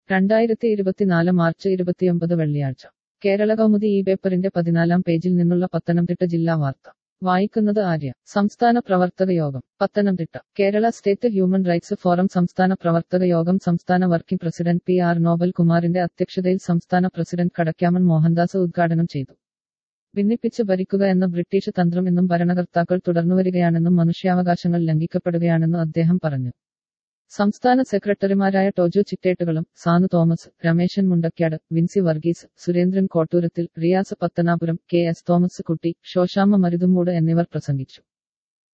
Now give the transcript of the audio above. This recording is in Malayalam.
രണ്ടായിരത്തി ഇരുപത്തിനാല് മാർച്ച് ഇരുപത്തിയൊമ്പത് വെള്ളിയാഴ്ച കേരള കൗമുദി ഈ പേപ്പറിന്റെ പതിനാലാം പേജിൽ നിന്നുള്ള പത്തനംതിട്ട ജില്ലാ വാർത്ത വായിക്കുന്നത് ആര്യ സംസ്ഥാന പ്രവർത്തക യോഗം Pathanamthitta Kerala state human rights forum സംസ്ഥാന പ്രവർത്തക യോഗം സംസ്ഥാന working president P R Nobel കുമാറിന്റെ അധ്യക്ഷതയിൽ സംസ്ഥാന പ്രസിഡന്റ് കടക്കാമൺ മോഹൻദാസ് ഉദ്ഘാടനം ചെയ്തു ഭിന്നിപ്പിച്ച് ഭരിക്കുക എന്ന ബ്രിട്ടീഷ് തന്ത്രം ഇന്നും ഭരണകർത്താക്കൾ തുടർന്നുവരികയാണെന്നും മനുഷ്യാവകാശങ്ങൾ ലംഘിക്കപ്പെടുകയാണെന്നും അദ്ദേഹം പറഞ്ഞു സംസ്ഥാന സെക്രട്ടറിമാരായ ടോജു ചിറ്റേട്ടുകളും Sanu Thomas Rameshan Mundakkad Vincy Varghese Surendran Kottoorathil Riyas Pathanapuram K S Thomas Kutty Sosamma മരുതുമൂട് എന്നിവർ പ്രസംഗിച്ചു